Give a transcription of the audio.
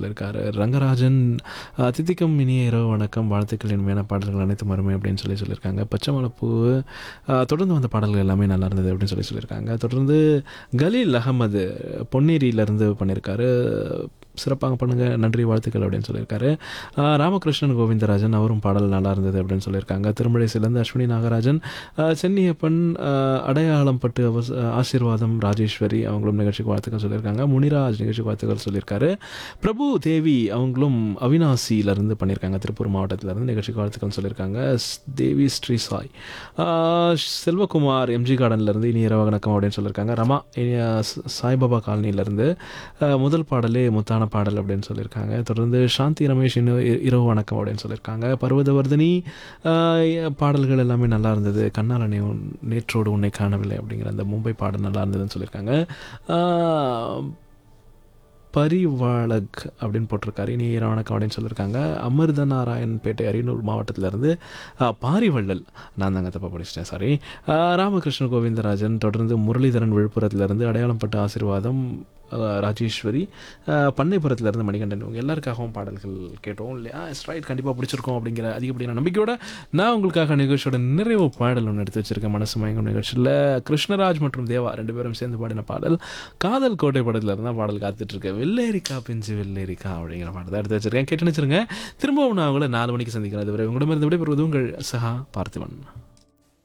சொல்லியிருக்காரு ரங்கராஜன் அஹ், தித்திக்கும் இனிய இரவு வணக்கம் வாழ்த்துக்கள் இனிமையான பாடல்கள் அனைத்தும் அருமை அப்படின்னு சொல்லி சொல்லியிருக்காங்க பச்சை மலைப்பூ அஹ், தொடர்ந்து வந்த பாடல்கள் எல்லாமே நல்லா இருந்தது அப்படின்னு சொல்லி சொல்லியிருக்காங்க தொடர்ந்து கலீல் அகமது பொன்னேரியிலேருந்து பண்ணியிருக்காரு சிறப்பாக பண்ணுங்க நன்றி வாழ்த்துக்கள் அப்படின்னு சொல்லியிருக்காரு ஆஹ் ராமகிருஷ்ணன் கோவிந்தராஜன் அவரும் பாடல் நல்லா இருந்தது அப்படின்னு சொல்லியிருக்காங்க திருமலை சிலந்து அஸ்வினி நாகராஜன் ஆஹ் சென்னியப்பன் ஆஹ் அடையாளம் பட்டு அவஸ் ஆசீர்வாதம் ராஜேஸ்வரி அவங்களும் நிகழ்ச்சிக்கு வாழ்த்துக்கள் சொல்லியிருக்காங்க முனிராஜ் நிகழ்ச்சிக்கு வாழ்த்துக்கள் சொல்லியிருக்காரு பிரபு தேவி அவங்களும் அவினாசியிலேருந்து பண்ணியிருக்காங்க திருப்பூர் மாவட்டத்திலேருந்து நிகழ்ச்சிக்கு வாழ்த்துக்கள் சொல்லியிருக்காங்க ஸ்- தேவி ஸ்ரீ சாய் ஆஹ் செல்வகுமார் எம்ஜி கார்டன்லேருந்து இனி இரவு வணக்கம் அப்படின்னு சொல்லியிருக்காங்க ரமா இனி, ஸ்- சாய்பாபா காலனியிலேருந்து முதல் பாடலே முத்தான பாடல் அப்படின்னு சொல்லியிருக்காங்க தொடர்ந்து சாந்தி ரமேஷ் இன்னும் இ- இரவு வணக்கம் அப்படின்னு சொல்லியிருக்காங்க பர்வதவர்தினி ஆஹ் பாடல்கள் எல்லாமே நல்லா இருந்தது கண்ணாலனை உன் நேற்றோடு உன்னை காணவில்லை அப்படிங்கிற அந்த மும்பை பாடல் நல்லா இருந்ததுன்னு சொல்லியிருக்காங்க ஆஹ் பரிவாளக் அப்படின்னு போட்டிருக்காரு இனி இரவு வணக்கம் அப்படின்னு சொல்லியிருக்காங்க அமிர்த நாராயண்பேட்டை அரியலூர் மாவட்டத்திலேருந்து பாரிவள்ளல் நான் தாங்க தப்பாக படிச்சிட்டேன் சாரி ராமகிருஷ்ண கோவிந்தராஜன் தொடர்ந்து முரளிதரன் விழுப்புரத்துலேருந்து அடையாளம் பட்ட ஆசீர்வாதம் ஆஹ் ராஜேஸ்வரி ஆஹ் பண்ணைப்புறத்துலேருந்து மணிகண்டன் இவங்க எல்லாருக்காகவும் பாடல்கள் கேட்டோம் இல்லையா ஸ்ட்ரைட் கண்டிப்பாக பிடிச்சிருக்கோம் அப்படிங்கிற அதிகப்படியான நம்பிக்கையோட நான் உங்களுக்காக நிகழ்ச்சியோட நிறைவு பாடல் ஒன்று எடுத்து வச்சிருக்கேன் மனசு மயங்கும் நிகழ்ச்சியில் கிருஷ்ணராஜ் மற்றும் தேவா ரெண்டு பேரும் சேர்ந்து பாடின பாடல் காதல் கோட்டை படத்தில் இருந்தால் பாடல் காத்துட்டு இருக்கேன் வெள்ளேரிக்கா பிஞ்சு வெள்ளேரிக்கா அப்படிங்கிற பாடல் தான் எடுத்து வச்சிருக்கேன் கேட்டு நினச்சிருங்க திரும்பவும் நான் உங்களை நாலு மணிக்கு சந்திக்கிறேன் அதுவரை உங்களிடமிருந்து விடைபெறுவது உங்கள் சஹா பார்த்திபன்